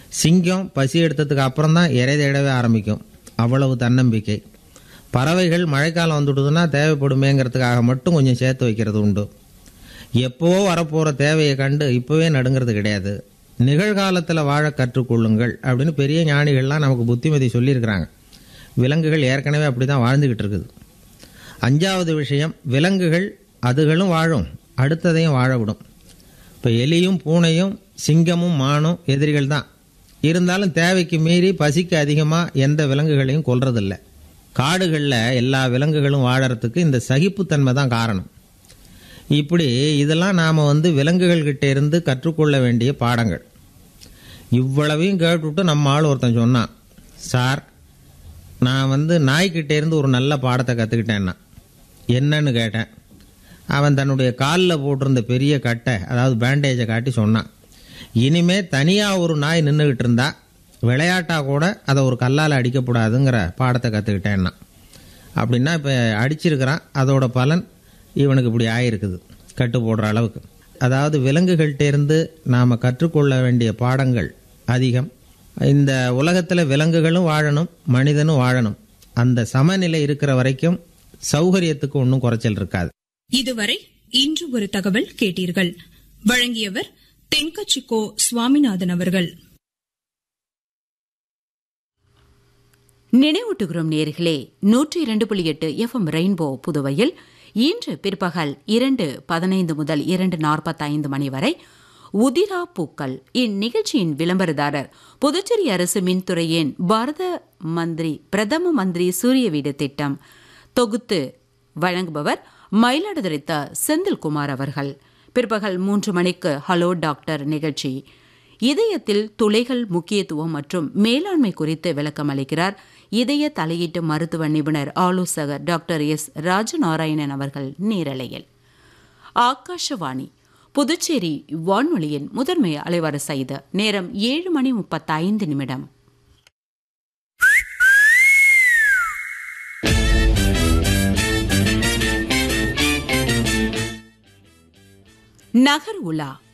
சிங்கம் பசி எடுத்ததுக்கு அப்புறம் தான் இறை தேடவே ஆரம்பிக்கும் அவ்வளவு தன்னம்பிக்கை பறவைகள் மழைக்காலம் வந்துடுதுன்னா தேவைப்படுமேங்கிறதுக்காக மட்டும் கொஞ்சம் சேர்த்து வைக்கிறது உண்டு எப்போவோ வரப்போகிற தேவையை கண்டு இப்போவே நடுங்கிறது கிடையாது நிகழ்காலத்தில் வாழ கற்றுக்கொள்ளுங்கள் அப்படின்னு பெரிய ஞானிகள்லாம் நமக்கு புத்திமதி சொல்லியிருக்கிறாங்க விலங்குகள் ஏற்கனவே அப்படி தான் வாழ்ந்துக்கிட்டு இருக்குது அஞ்சாவது விஷயம் விலங்குகள் அதுகளும் வாழும் அடுத்ததையும் வாழ விடும் இப்போ எலியும் பூனையும் சிங்கமும் மானும் எதிரிகள் தான் இருந்தாலும் தேவைக்கு மீறி பசிக்கு அதிகமாக எந்த விலங்குகளையும் கொல்றதில்ல காடுகளில் எல்லா விலங்குகளும் வாழறதுக்கு இந்த சகிப்புத்தன்மை தான் காரணம் இப்படி இதெல்லாம் நாம் வந்து விலங்குகள்கிட்ட இருந்து கற்றுக்கொள்ள வேண்டிய பாடங்கள் இவ்வளவையும் கேட்டுவிட்டு நம்ம ஆள் ஒருத்தன் சொன்னான் சார் நான் வந்து நாய்க்கிட்ட இருந்து ஒரு நல்ல பாடத்தை கற்றுக்கிட்டேன்னா என்னன்னு கேட்டேன் அவன் தன்னுடைய காலில் போட்டிருந்த பெரிய கட்டை அதாவது பேண்டேஜை காட்டி சொன்னான் இனிமே தனியாக ஒரு நாய் நின்றுக்கிட்டு இருந்தா விளையாட்டாக கூட அதை ஒரு கல்லால் அடிக்கக்கூடாதுங்கிற பாடத்தை கற்றுக்கிட்டேன்னா அப்படின்னா இப்போ அடிச்சிருக்கிறான் அதோட பலன் இவனுக்கு இப்படி ஆயிருக்குது கட்டு போடுற அளவுக்கு அதாவது விலங்குகள்கிட்டேருந்து நாம் கற்றுக்கொள்ள வேண்டிய பாடங்கள் அதிகம் இந்த உலகத்தில் விலங்குகளும் வாழணும் மனிதனும் வாழணும் அந்த சமநிலை இருக்கிற வரைக்கும் சௌகரியத்துக்கு ஒன்றும் குறைச்சல் இருக்காது இதுவரை இன்று ஒரு தகவல் கேட்டீர்கள் வழங்கியவர் தென்கச்சிக்கோ சுவாமிநாதன் அவர்கள் நினைவூட்டுகிறோம் நேர்களே நூற்றி இரண்டு புள்ளி எட்டு எஃப்எம் ரெயின்போ புதுவையில் இன்று பிற்பகல் இரண்டு பதினைந்து முதல் இரண்டு நாற்பத்தைந்து மணி வரை உதிரா பூக்கள் இந்நிகழ்ச்சியின் விளம்பரதாரர் புதுச்சேரி அரசு மின்துறையின் பாரத மந்திரி பிரதம மந்திரி சூரிய வீடு திட்டம் தொகுத்து வழங்குபவர் மயிலாடுதுறை த செந்தில்குமார் அவர்கள் பிற்பகல் மூன்று மணிக்கு ஹலோ டாக்டர் நிகழ்ச்சி இதயத்தில் துளைகள் முக்கியத்துவம் மற்றும் மேலாண்மை குறித்து விளக்கம் அளிக்கிறார் இதய தலையீட்டு மருத்துவ நிபுணர் ஆலோசகர் டாக்டர் எஸ் ராஜநாராயணன் அவர்கள் நேரலையில் ஆகாஷவாணி புதுச்சேரி வானொலியின் முதன்மை அலைவரிசை இது நேரம் ஏழு மணி முப்பத்தைந்து நிமிடம் நகர் உலா